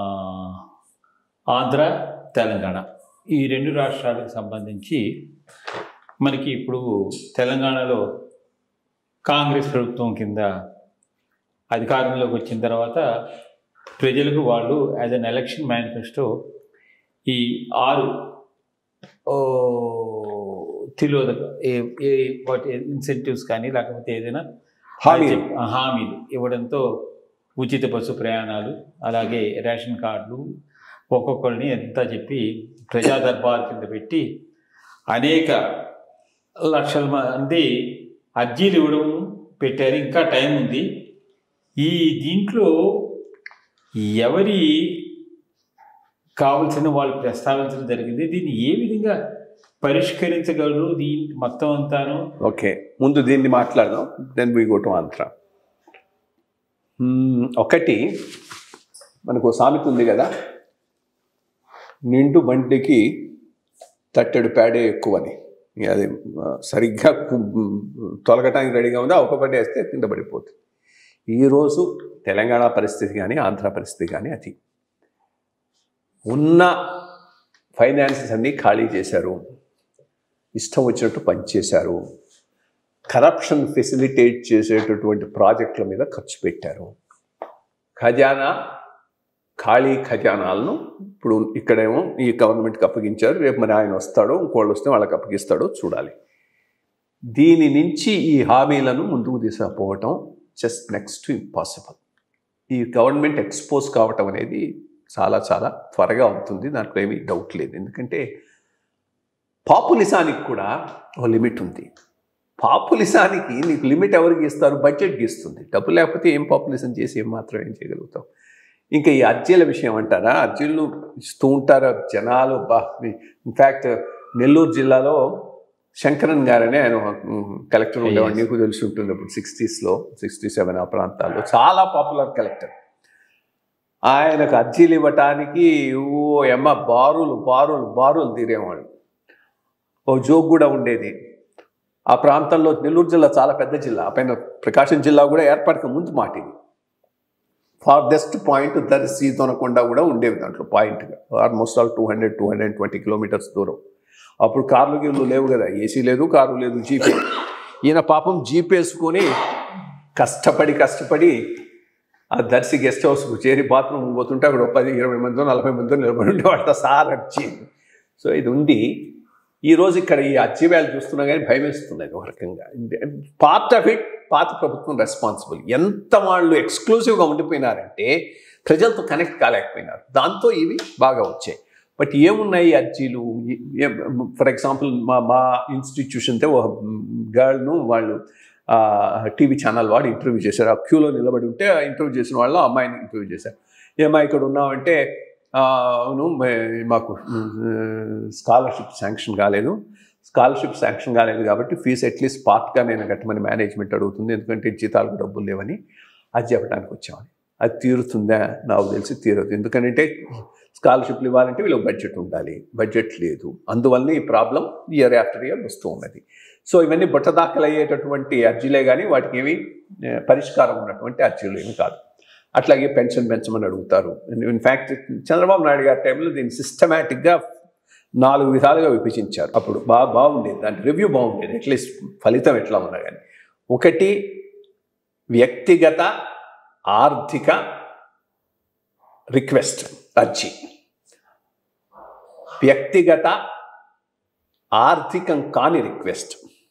ఆంధ్ర తెలంగాణ ఈ రెండు రాష్ట్రాలకు సంబంధించి మనకి ఇప్పుడు తెలంగాణలో కాంగ్రెస్ ప్రభుత్వం కింద అధికారంలోకి వచ్చిన తర్వాత ప్రజలకు వాళ్ళు యాజ్ అన్ ఎలక్షన్ మేనిఫెస్టో ఈ ఆరు ఓ, తిలోదక ఏ ఏ వాటి ఇన్సెంటివ్స్ కానీ లేకపోతే ఏదైనా హామీలు. ఆ, హామీలు ఇవ్వడంతో ఉచిత బస్సు ప్రయాణాలు అలాగే రేషన్ కార్డులు ఒక్కొక్కరిని ఎంత చెప్పి ప్రజా దర్బార్ కింద పెట్టి అనేక లక్షల మంది అర్జీలు ఇవ్వడం పెట్టారు ఇంకా టైం ఉంది ఈ దీంట్లో ఎవరి కావలసిన వాళ్ళు ప్రస్తావించడం జరిగింది దీన్ని ఏ విధంగా పరిష్కరించగలరు దీని మొత్తం అంతాను ఓకే ముందు దీన్ని మాట్లాడదాం then we go to Andhra hmm, ఒకటి మనకు ఓ సామెత ఉంది కదా నిండు బండికి తట్టెడు పేడే ఎక్కువని ఇక అది ఆ, సరిగ్గా కు- తొలగటానికి రెడీగా ఉందా ఒక బండి వేస్తే కింద పడిపోతుంది ఈరోజు తెలంగాణ పరిస్థితి కానీ ఆంధ్ర పరిస్థితి కానీ అది ఉన్న ఫైనాన్సెస్ అన్నీ ఖాళీ చేశారు ఇష్టం వచ్చినట్టు పనిచేశారు కరప్షన్ ఫెసిలిటేట్ చేసేటటువంటి ప్రాజెక్టుల మీద ఖర్చు పెట్టారు ఖజానా ఖాళీ ఖజానాలను ఇప్పుడు ఇక్కడేమో ఈ గవర్నమెంట్కి అప్పగించారు రేపు మరి ఆయన వస్తాడో ఇంకోళ్ళు వస్తే వాళ్ళకి అప్పగిస్తాడో చూడాలి దీని నుంచి ఈ హామీలను ముందుకు తీసుకుపోవటం జస్ట్ నెక్స్ట్ టు ఇంపాసిబుల్ ఈ గవర్నమెంట్ ఎక్స్పోజ్ కావటం అనేది చాలా చాలా త్వరగా అవుతుంది దాంట్లో ఏమీ డౌట్ లేదు ఎందుకంటే పాపులిసానికి కూడా ఒక లిమిట్ ఉంది పాపులిసానికి నీకు లిమిట్ ఎవరికి ఇస్తారు బడ్జెట్ గీస్తుంది డబ్బు లేకపోతే ఏం పాపులిజం చేసి ఏం మాత్రం ఏం చేయగలుగుతాం ఇంకా ఈ అర్జీల విషయం అంటారా అర్జీలు ఇస్తూ ఉంటారు జనాలు బా ఇన్ఫ్యాక్ట్ నెల్లూరు జిల్లాలో శంకరన్ గారనే ఆయన కలెక్టర్ ఉండేవాడు Yes. నీకు తెలిసి ఉంటుంది అప్పుడు సిక్స్టీస్లో సిక్స్టీ సెవెన్ ఆ ప్రాంతాల్లో చాలా పాపులర్ కలెక్టర్ ఆయనకు అర్జీలు ఇవ్వటానికి ఓ ఎమ్మ బారులు బారులు బారులు తీరేవాళ్ళు ఓ జోక్ కూడా ఉండేది ఆ ప్రాంతంలో నెల్లూరు జిల్లా చాలా పెద్ద జిల్లా ఆ పైన ప్రకాశం జిల్లా కూడా ఏర్పడక ముందు మాట ఇది ఫార్దెస్ట్ పాయింట్ దర్శి దొనకొండ కూడా ఉండేవి దాంట్లో పాయింట్గా almost all two hundred two hundred twenty kilometres దూరం అప్పుడు కార్లు గీర్లు లేవు కదా ఏసీ లేదు కారు లేదు జీపే ఈయన పాపం జీప్ వేసుకొని కష్టపడి కష్టపడి ఆ దర్శి గెస్ట్ హౌస్కు చేరి బాత్రూమ్ పోతుంటే అక్కడ ఒక పది ఇరవై మందో నలభై మందో నిలబడి ఉండే వాళ్ళ సార్ వచ్చి సో ఇది ఉంది ఈ రోజు ఇక్కడ ఈ అర్జీ వేలు చూస్తున్నా కానీ భయం వేస్తున్నది ఒక రకంగా పార్ట్ ఆఫ్ ఇట్ పాత ప్రభుత్వం రెస్పాన్సిబుల్ ఎంత వాళ్ళు ఎక్స్క్లూజివ్గా ఉండిపోయినారంటే ప్రజలతో కనెక్ట్ కాలేకపోయినారు దాంతో ఇవి బాగా వచ్చాయి బట్ ఏమున్నాయి అర్జీలు ఫర్ ఎగ్జాంపుల్ మా మా ఇన్స్టిట్యూషన్తో ఒక గర్ల్ను వాళ్ళు టీవీ ఛానల్ వాడు ఇంటర్వ్యూ చేశారు ఆ క్యూలో నిలబడి ఉంటే ఆ ఇంటర్వ్యూ చేసిన వాళ్ళు ఆ అమ్మాయిని ఇంటర్వ్యూ చేశారు ఏమా ఇక్కడ ఉన్నామంటే "ఆ, అవును మే- మాకు స్కాలర్షిప్ శాంక్షన్ కాలేదు స్కాలర్షిప్ శాంక్షన్ కాలేదు కాబట్టి ఫీజు అట్లీస్ట్ పార్ట్గా నేను కట్టమని మేనేజ్మెంట్ అడుగుతుంది ఎందుకంటే జీతాలకు డబ్బులు లేవని అది చెప్పడానికి వచ్చామని అది తీరుతుందా నాకు తెలిసి తీరదు ఎందుకంటే స్కాలర్షిప్లు ఇవ్వాలంటే వీళ్ళకి బడ్జెట్ ఉండాలి బడ్జెట్ లేదు అందువల్ల ఈ ప్రాబ్లం ఇయర్ ఆఫ్టర్ ఇయర్ వస్తూ ఉన్నది సో ఇవన్నీ బుట్టదాఖలు అయ్యేటటువంటి అర్జీలే కానీ వాటికి ఏమి ఏ, పరిష్కారం ఉన్నటువంటి అర్జీలు ఏమి కాదు అట్లాగే పెన్షన్ పెంచమని అడుగుతారు ఇన్ఫ్యాక్ట్ చంద్రబాబు నాయుడు గారి టైంలో దీన్ని సిస్టమేటిక్గా నాలుగు విధాలుగా విభజించారు అప్పుడు బాగా బాగుండేది దాని రివ్యూ బాగుండేది అట్లీస్ట్ ఫలితం ఎట్లా ఉన్నా కానీ ఒకటి వ్యక్తిగత ఆర్థిక రిక్వెస్ట్ అర్జీ వ్యక్తిగత ఆర్థికం కాని రిక్వెస్ట్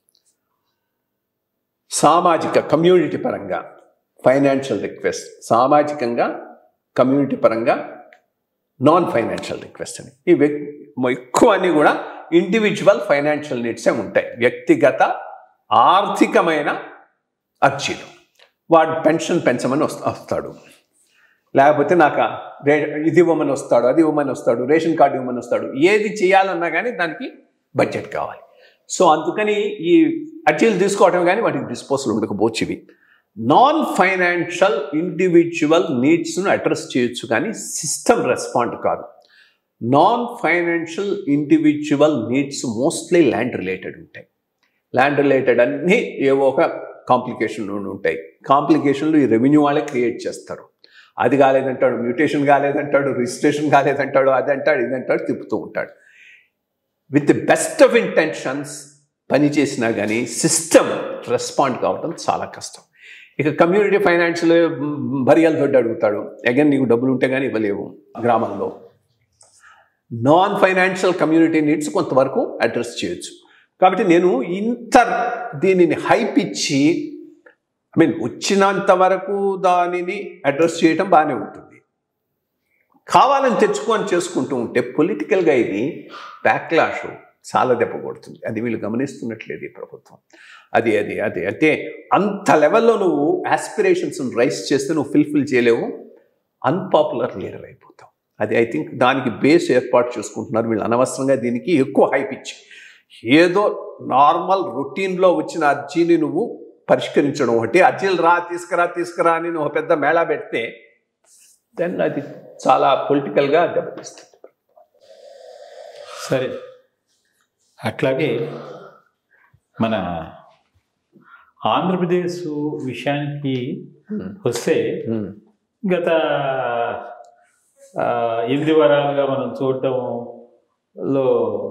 సామాజిక కమ్యూనిటీ పరంగా ఫైనాన్షియల్ రిక్వెస్ట్ సామాజికంగా కమ్యూనిటీ పరంగా నాన్ ఫైనాన్షియల్ రిక్వెస్ట్ అని ఈ వ్యక్ ఎక్కువ అన్నీ కూడా ఇండివిజువల్ ఫైనాన్షియల్ నీడ్సే ఉంటాయి వ్యక్తిగత ఆర్థికమైన అర్జీలు వాడు పెన్షన్ పెంచమని వస్త వస్తాడు లేకపోతే నాకు ఆ రే ఇది ఇవ్వమని వస్తాడు అది ఇవ్వమని వస్తాడు రేషన్ కార్డు ఇవ్వమని వస్తాడు ఏది చేయాలన్నా కానీ దానికి బడ్జెట్ కావాలి సో అందుకని ఈ అర్జీలు తీసుకోవటం కానీ వాటికి డిస్పోజల్ ఉండకపోవచ్చు ఇవి నాన్ ఫైనాన్షియల్ ఇండివిజువల్ నీడ్స్ను అడ్రస్ చేయొచ్చు కానీ సిస్టమ్ రెస్పాండ్ కాదు non financial individual needs mostly land related ఉంటాయి ల్యాండ్ రిలేటెడ్ అన్నీ ఏవో ఒక కాంప్లికేషన్లు ఉంటాయి కాంప్లికేషన్లు ఈ రెవెన్యూ వాళ్ళే క్రియేట్ చేస్తారు అది కాలేదంటాడు మ్యూటేషన్ కాలేదంటాడు రిజిస్ట్రేషన్ కాలేదంటాడు అది అంటాడు ఇది అంటాడు తిప్పుతూ ఉంటాడు with the best of intentions పని చేసినా కానీ సిస్టమ్ రెస్పాండ్ కావడం చాలా కష్టం ఇక కమ్యూనిటీ ఫైనాన్షియల్ భరియాలు దొడ్డు అడుగుతాడు అగైన్ నీకు డబ్బులు ఉంటే కానీ ఇవ్వలేవు గ్రామంలో నాన్ ఫైనాన్షియల్ కమ్యూనిటీ నీడ్స్ కొంతవరకు అడ్రస్ చేయొచ్చు కాబట్టి నేను ఇంత దీనిని హైప్ ఇచ్చి ఐ మీన్ వచ్చినంత వరకు దానిని అడ్రస్ చేయటం బాగానే ఉంటుంది కావాలని తెచ్చుకొని చేసుకుంటూ ఉంటే పొలిటికల్గా ఇది బ్యాక్లాష్ చాలా దెబ్బ కొడుతుంది అది వీళ్ళు గమనిస్తున్నట్లేదు ఈ ప్రభుత్వం అది అది అది అంటే అంత లెవెల్లో నువ్వు ఆస్పిరేషన్స్ రైస్ చేస్తే నువ్వు ఫిల్ఫిల్ చేయలేవు అన్పాపులర్ లీడర్ అయిపోతావు అది ఐ థింక్ దానికి బేస్ ఏర్పాటు చేసుకుంటున్నారు వీళ్ళు అనవసరంగా దీనికి ఎక్కువ హైప్ ఇచ్చి ఏదో నార్మల్ రొటీన్లో వచ్చిన అర్జీని నువ్వు పరిష్కరించడం ఒకటి అర్జీలు రా తీసుకురా తీసుకురా అని నువ్వు పెద్ద మేళా పెడితే దెన్ అది చాలా పొలిటికల్గా దెబ్బతీస్తుంది సరే అట్లాగే మన ఆంధ్రప్రదేశ్ విషయానికి వస్తే గత ఆ, ఎనిమిది వారాలుగా మనం చూడటంలో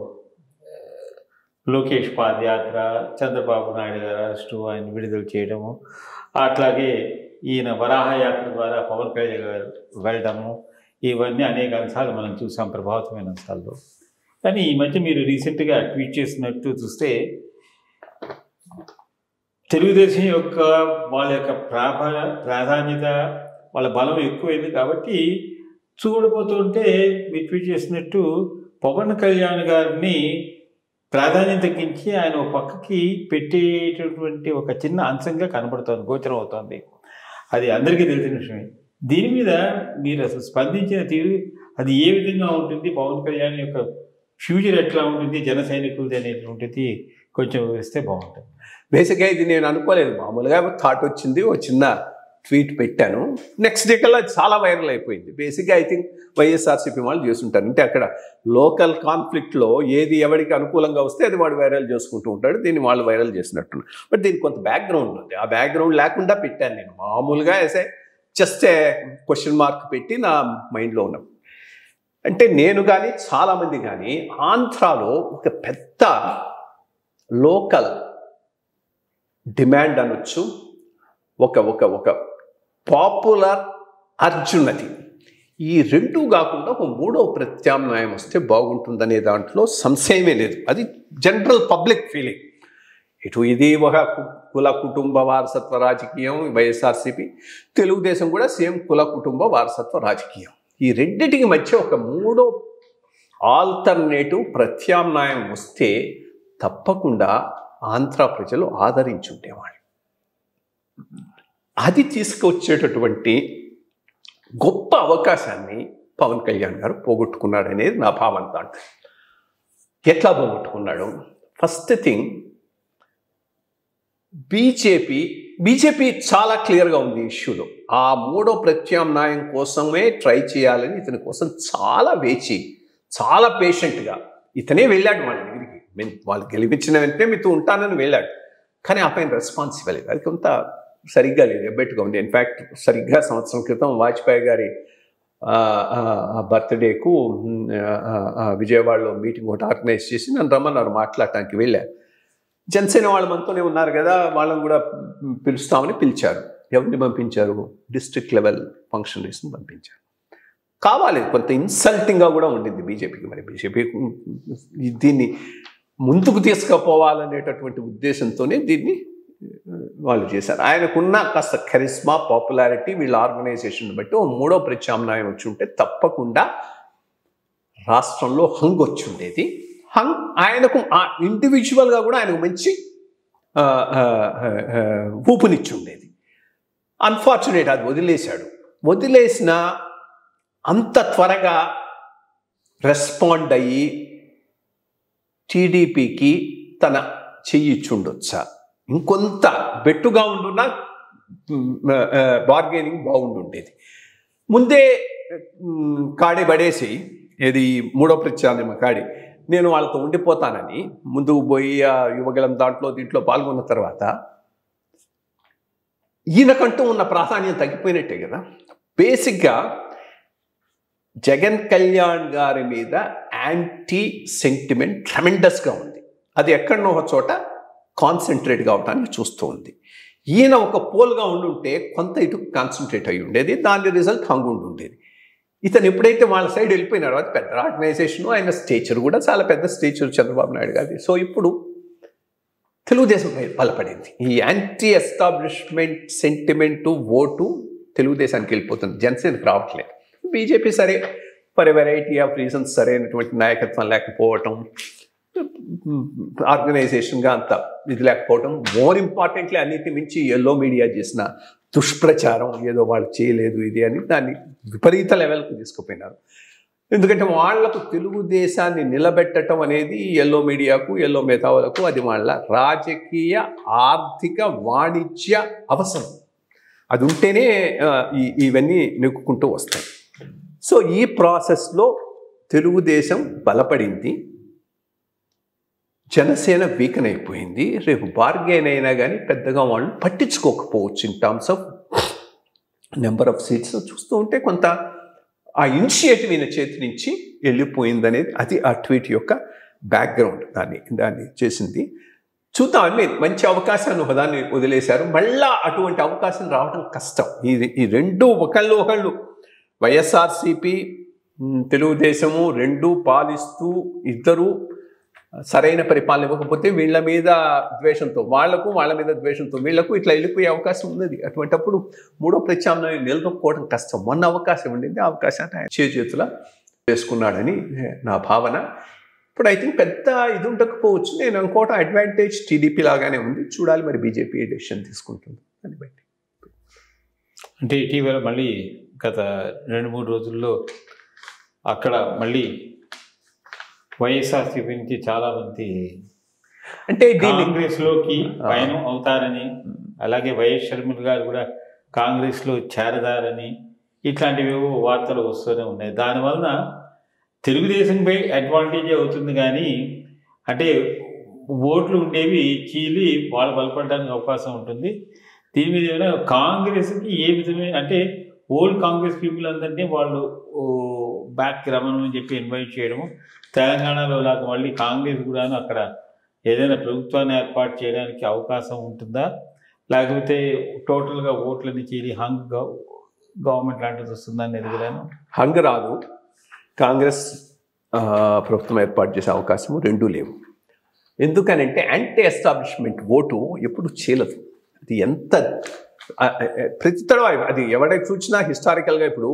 లోకేష్ పాదయాత్ర చంద్రబాబు నాయుడు గారు అరెస్టు ఆయన విడుదల చేయడము అట్లాగే ఈయన వరాహయాత్ర ద్వారా పవన్ కళ్యాణ్ గారు వెళ్ళడము ఇవన్నీ అనేక అంశాలు మనం చూసాం ప్రభావితమైన అంశాల్లో కానీ ఈ మధ్య మీరు రీసెంట్గా ట్వీట్ చేసినట్టు చూస్తే తెలుగుదేశం యొక్క వాళ్ళ యొక్క ప్రాభ ప్రాధాన్యత వాళ్ళ బలం ఎక్కువైంది కాబట్టి చూడబోతుంటే మీరు ట్వీట్ చేసినట్టు పవన్ కళ్యాణ్ గారిని ప్రాధాన్యత తగ్గించి ఆయన ఒక పక్కకి పెట్టేటటువంటి ఒక చిన్న అంశంగా కనబడుతోంది గోచరం అవుతోంది అది అందరికీ తెలిసిన విషయమే దీని మీద మీరు అసలు స్పందించిన తీరు అది ఏ విధంగా ఉంటుంది పవన్ కళ్యాణ్ యొక్క ఫ్యూచర్ ఎట్లా ఉంటుంది జన సైనికులది అనేటువంటిది కొంచెం వివరిస్తే బాగుంటుంది బేసిక్గా ఇది నేను అనుకోలేదు మామూలుగా థాట్ వచ్చింది ఓ చిన్న ట్వీట్ పెట్టాను నెక్స్ట్ డే కల్లా అది చాలా వైరల్ అయిపోయింది బేసిక్గా ఐ థింక్ వైఎస్ఆర్సీపీ వాళ్ళు చేస్తుంటారు అంటే అక్కడ లోకల్ కాన్ఫ్లిక్ట్లో ఏది ఎవరికి అనుకూలంగా వస్తే అది వాడు వైరల్ చేసుకుంటూ ఉంటాడు దీన్ని వాళ్ళు వైరల్ చేసినట్టున్నారు బట్ దీనికి కొంత బ్యాక్గ్రౌండ్ ఉంది ఆ బ్యాక్గ్రౌండ్ లేకుండా పెట్టాను నేను మామూలుగా వేసే జస్ట్ క్వశ్చన్ మార్క్ పెట్టి నా మైండ్లో ఉన్నాం అంటే నేను కానీ చాలామంది కానీ ఆంధ్రాలో ఒక పెద్ద లోకల్ డిమాండ్ అనొచ్చు ఒక ఒక ఒక పాపులర్ అర్జునది ఈ రెండు కాకుండా ఒక మూడో ప్రత్యామ్నాయం వస్తే బాగుంటుందనే దాంట్లో సంశయమే లేదు అది జనరల్ పబ్లిక్ ఫీలింగ్ ఇటు ఇది ఒక కు- కుల కుటుంబ వారసత్వ రాజకీయం వైఎస్ఆర్సీపీ తెలుగుదేశం కూడా సేమ్ కుల కుటుంబ వారసత్వ రాజకీయం ఈ రెండిటికి మధ్య ఒక మూడో ఆల్టర్నేటివ్ ప్రత్యామ్నాయం వస్తే తప్పకుండా ఆంధ్ర ప్రజలు ఆదరించుండేవాళ్ళు అది తీసుకొచ్చేటటువంటి గొప్ప అవకాశాన్ని పవన్ కళ్యాణ్ గారు పోగొట్టుకున్నాడు అనేది నా భావన దాంట్లో ఎట్లా పోగొట్టుకున్నాడు ఫస్ట్ థింగ్ బీజేపీ బీజేపీ చాలా క్లియర్గా ఉంది ఈ ఇష్యూలో ఆ మూడో ప్రత్యామ్నాయం కోసమే ట్రై చేయాలని ఇతని కోసం చాలా వేచి చాలా పేషెంట్గా ఇతనే వెళ్ళాడు వాళ్ళ దగ్గరికి మేము వాళ్ళు గెలిపించిన వెంటనే మీతో ఉంటానని వెళ్ళాడు కానీ ఆ పైన రెస్పాన్స్ ఇవ్వలేదు అది కొంత సరిగ్గా లేదు ఎబ్బెట్టుగా ఉంది ఇన్ఫ్యాక్ట్ సరిగ్గా సంవత్సరం క్రితం వాజ్పేయి గారి బర్త్డేకు విజయవాడలో మీటింగ్ ఒకటి ఆర్గనైజ్ చేసి నన్ను రమ్మన్నారు మాట్లాడటానికి వెళ్ళాను జనసేన వాళ్ళు మనతోనే ఉన్నారు కదా వాళ్ళని కూడా పిలుస్తామని పిలిచారు ఎవరిని పంపించారు డిస్ట్రిక్ట్ లెవెల్ ఫంక్షనరీస్ని పంపించారు కావాలి కొంత ఇన్సల్టింగ్గా కూడా ఉండింది బీజేపీకి మరి బీజేపీ దీన్ని ముందుకు తీసుకుపోవాలనేటటువంటి ఉద్దేశంతోనే దీన్ని వాళ్ళు చేశారు ఆయనకున్న కాస్త కరిస్మా పాపులారిటీ వీళ్ళ ఆర్గనైజేషన్ బట్టి ఓ మూడో ప్రత్యామ్నాయం వచ్చి ఉంటే తప్పకుండా రాష్ట్రంలో హంగ్ వచ్చి ఉండేది హంగ్ ఆయనకు ఇండివిజువల్గా కూడా ఆయనకు మంచి ఊపునిచ్చి ఉండేది అన్ఫార్చునేట్ అది వదిలేశాడు వదిలేసిన అంత త్వరగా రెస్పాండ్ అయ్యి టీడీపీకి తన చెయ్యిచ్చుండొచ్చా ఇంకొంత బెట్టుగా ఉండున్న బార్గెనింగ్ బాగుండుండేది ముందే కాడి పడేసి ఏది మూడో ప్రత్యామ్నాయం కాడి నేను వాళ్ళతో ఉండిపోతానని ముందుకు పోయి ఆ యువగలం దాంట్లో దీంట్లో పాల్గొన్న తర్వాత ఈయనకంటూ ఉన్న ప్రాధాన్యం తగ్గిపోయినట్టే కదా బేసిక్గా జగన్ కళ్యాణ్ గారి మీద యాంటీ సెంటిమెంట్ ట్రమెండస్గా ఉంది అది ఎక్కడనో ఒక చోట కాన్సన్ట్రేట్ కావడానికి చూస్తూ ఉంది ఈయన ఒక పోల్గా ఉండుంటే కొంత ఇటు కాన్సన్ట్రేట్ అయి ఉండేది దాని రిజల్ట్ హంగు ఉండి ఉండేది ఇతను ఎప్పుడైతే వాళ్ళ సైడ్ వెళ్ళిపోయినారో అది పెద్ద ఆర్గనైజేషన్ ఆయన స్టేచర్ కూడా చాలా పెద్ద స్టేచర్ చంద్రబాబు నాయుడు గారి సో ఇప్పుడు తెలుగుదేశం బలపడింది ఈ యాంటీ ఎస్టాబ్లిష్మెంట్ సెంటిమెంటు ఓటు తెలుగుదేశానికి వెళ్ళిపోతుంది జనసేనకి రావట్లేదు బీజేపీ సరే ఫర్ వెరైటీ ఆఫ్ రీజన్స్ సరైనటువంటి నాయకత్వం లేకపోవటం ఆర్గనైజేషన్గా అంత ఇది లేకపోవటం మోర్ ఇంపార్టెంట్లీ అన్నిటి మించి ఎల్లో మీడియా చేసిన దుష్ప్రచారం ఏదో వాళ్ళు చేయలేదు ఇది అని దాన్ని విపరీత లెవెల్కి తీసుకుపోయినారు ఎందుకంటే వాళ్లకు తెలుగుదేశాన్ని నిలబెట్టడం అనేది ఎల్లో మీడియాకు ఎల్లో మేధావులకు అది వాళ్ళ రాజకీయ ఆర్థిక వాణిజ్య అవసరం అది ఉంటేనే ఈ ఇవన్నీ నెక్కుకుంటూ వస్తాయి సో ఈ ప్రాసెస్లో తెలుగుదేశం బలపడింది జనసేన వీకన్ అయిపోయింది రేపు బార్గెన్ అయినా కానీ పెద్దగా వాళ్ళు పట్టించుకోకపోవచ్చు in terms of number of seats చూస్తూ ఉంటే కొంత ఆ ఇనిషియేటివ్ ఈయన చేతి నుంచి వెళ్ళిపోయిందనేది అది ఆ ట్వీట్ యొక్క బ్యాక్గ్రౌండ్ దాన్ని దాన్ని చేసింది చూద్దాం అన్ని మంచి అవకాశాన్ని ఒకదాన్ని వదిలేశారు మళ్ళా అటువంటి అవకాశం రావడం కష్టం ఈ ఈ రెండు ఒకళ్ళు ఒకళ్ళు వైఎస్ఆర్సిపి తెలుగుదేశము రెండు పాలిస్తూ ఇద్దరు సరైన పరిపాలన ఇవ్వకపోతే వీళ్ళ మీద ద్వేషంతో వాళ్లకు వాళ్ళ మీద ద్వేషంతో వీళ్లకు ఇట్లా వెళ్ళిపోయే అవకాశం ఉన్నది అటువంటప్పుడు మూడో ప్రత్యామ్నాయం నిలదొక్కోవడం కష్టం మొన్న అవకాశం ఉండింది ఆ అవకాశాన్ని ఆయన చేతుల వేసుకున్నాడని నా భావన ఇప్పుడు ఐ థింక్ పెద్ద ఇది ఉండకపోవచ్చు నేను అనుకోవటం అడ్వాంటేజ్ టీడీపీ లాగానే ఉంది చూడాలి మరి బీజేపీ డెసిషన్ తీసుకుంటుంది అని బట్టి అంటే ఇటీవల మళ్ళీ గత రెండు మూడు రోజుల్లో అక్కడ మళ్ళీ వైఎస్ఆర్సీపీ నుంచి చాలా మంది అంటే దీన్ని కాంగ్రెస్ లోకి పయనం అవుతారని అలాగే వైఎస్ షర్మిల గారు కూడా కాంగ్రెస్ లో చేరదారని ఇట్లాంటివి వార్తలు వస్తూనే ఉన్నాయి దానివలన తెలుగుదేశంపై అడ్వాంటేజ్ అవుతుంది కానీ అంటే ఓట్లు ఉండేవి చీలి వాళ్ళు బలపడడానికి అవకాశం ఉంటుంది దీని మీద ఏమైనా కాంగ్రెస్కి ఏ విధమైన అంటే ఓల్డ్ కాంగ్రెస్ పీపుల్ అందరినీ వాళ్ళు బ్యాక్కి రమ్మని చెప్పి ఇన్వైట్ చేయడము తెలంగాణలో లాగా మళ్ళీ కాంగ్రెస్ కూడాను అక్కడ ఏదైనా ప్రభుత్వాన్ని ఏర్పాటు చేయడానికి అవకాశం ఉంటుందా లేకపోతే టోటల్గా ఓట్లని చీలి హంగ్ గవర్నమెంట్ లాంటిది వస్తుందా అనేది కూడాను హంగ్ రాదు కాంగ్రెస్ ప్రభుత్వం ఏర్పాటు చేసే అవకాశము రెండూ లేవు ఎందుకనంటే యాంటీ ఎస్టాబ్లిష్మెంట్ ఓటు ఎప్పుడు చీలదు అది ఎంత ప్రతి తడవ అది ఎవడైతే చూసినా హిస్టారికల్గా ఇప్పుడు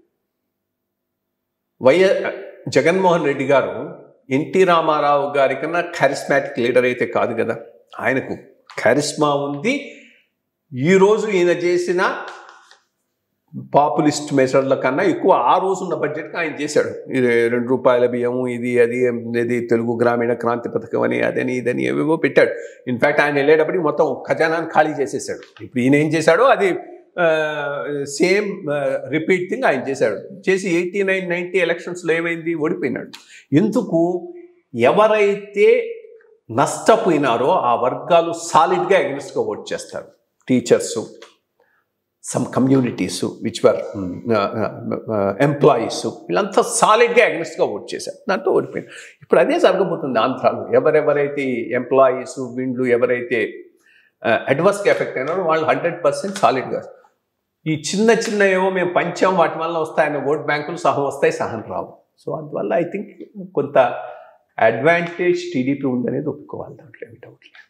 వైఎస్ జగన్మోహన్ రెడ్డి గారు ఎన్టీ రామారావు గారి కన్నా కరిస్మాటిక్ లీడర్ అయితే కాదు కదా ఆయనకు కరిస్మా ఉంది ఈరోజు ఈయన చేసిన పాపులిస్ట్ మెజర్ల కన్నా ఎక్కువ ఆ రోజు ఉన్న బడ్జెట్కి ఆయన చేశాడు ఇది రెండు రూపాయల బియ్యము ఇది అది ఇది తెలుగు గ్రామీణ క్రాంతి పథకం అని అదని ఇదని ఏవేవో పెట్టాడు ఇన్ఫ్యాక్ట్ ఆయన వెళ్ళేటప్పటికి మొత్తం ఖజానాన్ని ఖాళీ చేసేసాడు ఇప్పుడు ఈయన ఏం చేశాడో అది సేమ్ రిపీట్ థింగ్ ఆయన చేశాడు చేసి ఎయిటీ నైన్ నైంటీ ఎలక్షన్స్లో ఏమైంది ఓడిపోయినాడు ఎందుకు ఎవరైతే నష్టపోయినారో ఆ వర్గాలు సాలిడ్గా అగెనిస్ట్గా ఓట్ చేస్తారు teachers some communities which were employees వీళ్ళంతా సాలిడ్గా అగెనిస్ట్గా ఓట్ చేశారు దాంతో ఓడిపోయింది ఇప్పుడు అదే జరగబోతుంది ఆంధ్రాలో ఎవరెవరైతే ఎంప్లాయీస్ వీళ్ళు ఎవరైతే అడ్వర్స్గా ఎఫెక్ట్ అయినారో వాళ్ళు హండ్రెడ్ పర్సెంట్ సాలిడ్గా ఈ చిన్న చిన్న ఏవో మేము పంచాం వాటి వల్ల వస్తాయన్న ఓట్ బ్యాంకులు సహం వస్తాయి సహం రావు సో అందువల్ల ఐ థింక్ కొంత అడ్వాంటేజ్ టీడీపీ ఉందనేది ఒప్పుకోవాలి దాంట్లో ఏమి డౌట్ లేదు